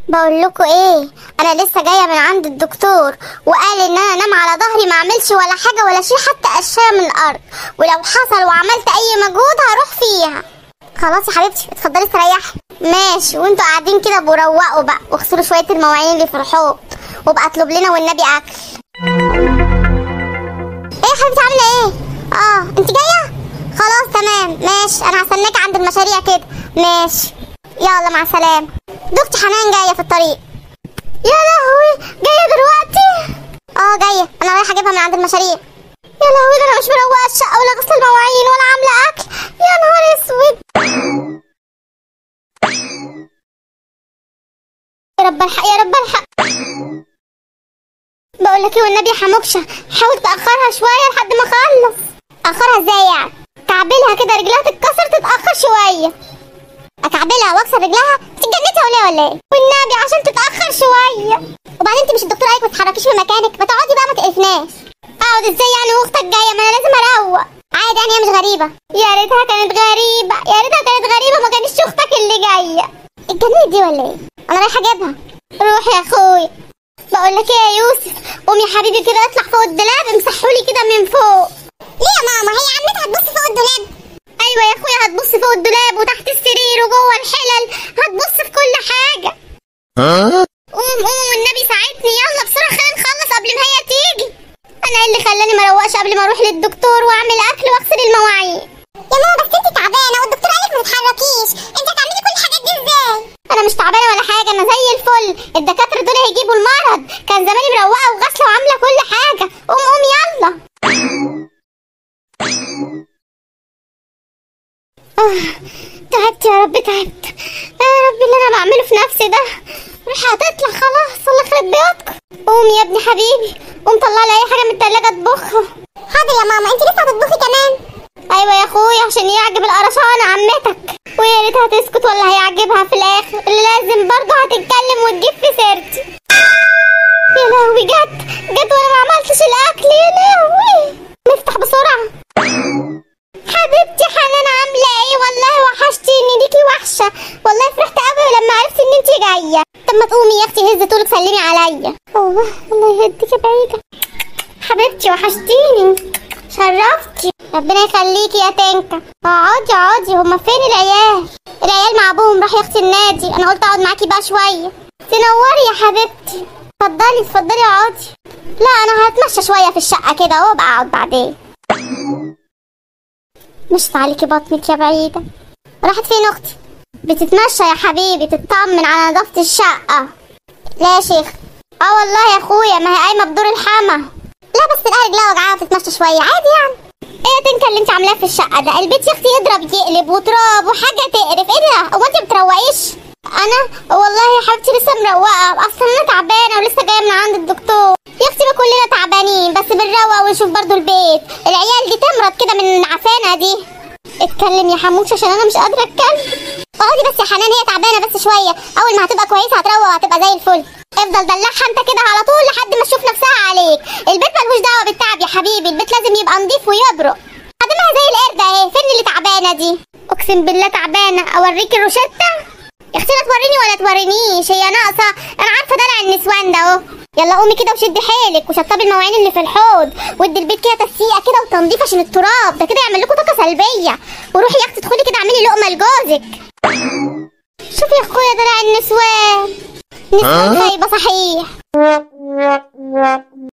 بقول لكم ايه انا لسه جايه من عند الدكتور وقال ان انا انام على ظهري ما اعملش ولا حاجه ولا شيء حتى قشايه من الارض ولو حصل وعملت اي مجهود هروح فيها خلاص يا حبيبتي اتفضلي استريحي ماشي وانتوا قاعدين كده بروقوا بقى واغسلوا شويه المواعين اللي في الحوض وابقى اطلب لنا والنبي اكل ايه يا حبيبتي عامله ايه اه انت جايه خلاص تمام ماشي انا هستناك عند المشاريع كده ماشي يلا مع السلامه دكتور حنان جايه في الطريق يا لهوي جايه دلوقتي اه جايه انا رايحه اجيبها من عند المشاريع يا لهوي ده انا مش مروقه الشقه ولا غسل المواعين ولا عامله اكل يا نهار اسود يا رب الحق يا رب الحق بقول لك ايه والنبي يا حموكشه حاول تاخرها شويه لحد ما اخلص اخرها ازاي يعني تعبلها كده رجلها تتكسر تتاخر شويه اكعبلها واكسر رجلها تتجنتي ولا إيه ولا ايه والنبي عشان تتاخر شويه وبعدين انت مش الدكتور قالك ما تتحركيش من مكانك ما تقعدي بقى ما تقرفناش اقعد ازاي يعني واختك جايه ما انا لازم اروق عادي يعني هي مش غريبه يا ريتها كانت غريبه يا ريتها كانت غريبه ما كانتش اختك اللي جايه اتجننت دي ولا ايه انا رايحه اجيبها روح يا اخويا بقول لك ايه يا يوسف قوم يا حبيبي كده اطلع فوق الدولاب امسحولي كده من فوق ليه يا ماما هي عمتها هتبص فوق الدولاب ايوه يا اخويا هتبص فوق الدولاب وتحت السرير وجوه الحلل هتبص في كل حاجه قوم قوم والنبي ساعدني يلا بسرعه خلينا نخلص قبل ما هي تيجي انا إيه اللي خلاني ما اروقش قبل ما اروح للدكتور واعمل اكل واغسل المواعين يا ماما بس انت تعبانه والدكتور قالك ما تتحركيش انت هتعملي كل الحاجات دي ازاي انا مش تعبانه ولا حاجه انا زي الفل الدكاتره دول هيجيبوا المرض كان زماني مروقه وغاسله وعامله كل حاجه قوم قوم يلا آه، تعبت يا رب تعبت يا رب اللي انا بعمله في نفسي ده مش هتطلع خلاص الله يخرب بيوتكم قوم يا ابني حبيبي قوم طلع لي اي حاجه من التلاجة اطبخها حاضر يا ماما انت لسه هتطبخي كمان ايوه يا اخويا عشان يعجب القرشانه عمتك ويا ريتها تسكت ولا هيعجبها في الاخر اللي لازم برضه هتتكلم وتجيب في سيرتي يا لهوي جت جت وانا ما عملتش الاكل يا لهوي نفتح بسرعه حبيبتي حنان عامله ايه والله وحشتيني ليكي وحشه والله فرحت قوي لما عرفت ان انت جايه طب ما تقومي يا اختي هز طولك سلمي عليا الله الله يهديك يا بعيده حبيبتي وحشتيني شرفتي ربنا يخليكي يا تنكا اقعدي اقعدي هما فين العيال العيال مع ابوهم راح يا اختي النادي انا قلت اقعد معاكي بقى شويه تنوري يا حبيبتي اتفضلي اتفضلي اقعدي لا انا هتمشى شويه في الشقه كده وابقى اقعد بعدين مشت عليكي بطنك يا بعيدة راحت فين اختي بتتمشى يا حبيبي تطمن على نظافة الشقة لا يا شيخ اه والله يا اخويا ما هي قايمة بدور الحما لا بس تلاقي رجلها وجعها وتتمشى شوية عادي يعني ايه يا تنكا اللي انت عاملاه في الشقة ده البيت يا اختي يضرب يقلب وتراب وحاجة تقرف ايه ده هو انت بتروقيش انا والله يا حبيبتي لسه مروقة اصلا انا تعبانة ولسه جاية من عند الدكتور يا اختي ما كلنا تعبانين بس بنروق ونشوف برضو البيت العيال دي تمرض كده من العفانة دي اتكلم يا حموش عشان انا مش قادرة اتكلم اقعدي بس يا حنان هي تعبانة بس شوية اول ما هتبقى كويسة هتروق وهتبقى زي الفل افضل دلعها انت كده على طول لحد ما تشوف نفسها عليك البيت ملهوش دعوة بالتعب يا حبيبي البيت لازم يبقى نضيف ويبرق خدمها زي القرد اهي فين اللي تعبانة دي اقسم بالله تعبانة اوريك الروشتة يا اختي لا توريني ولا تورينيش هي ناقصة انا عارفة دلع النسوان ده اهو يلا قومي كده وشدي حيلك وشطبي المواعين اللي في الحوض وادي البيت كده تسيقة كده وتنظيف عشان التراب ده كده يعمل لكم طاقة سلبية وروحي يا اختي ادخلي كده اعملي لقمة لجوزك شوفي يا اخويا دلع النسوان نسوان خايبة صحيح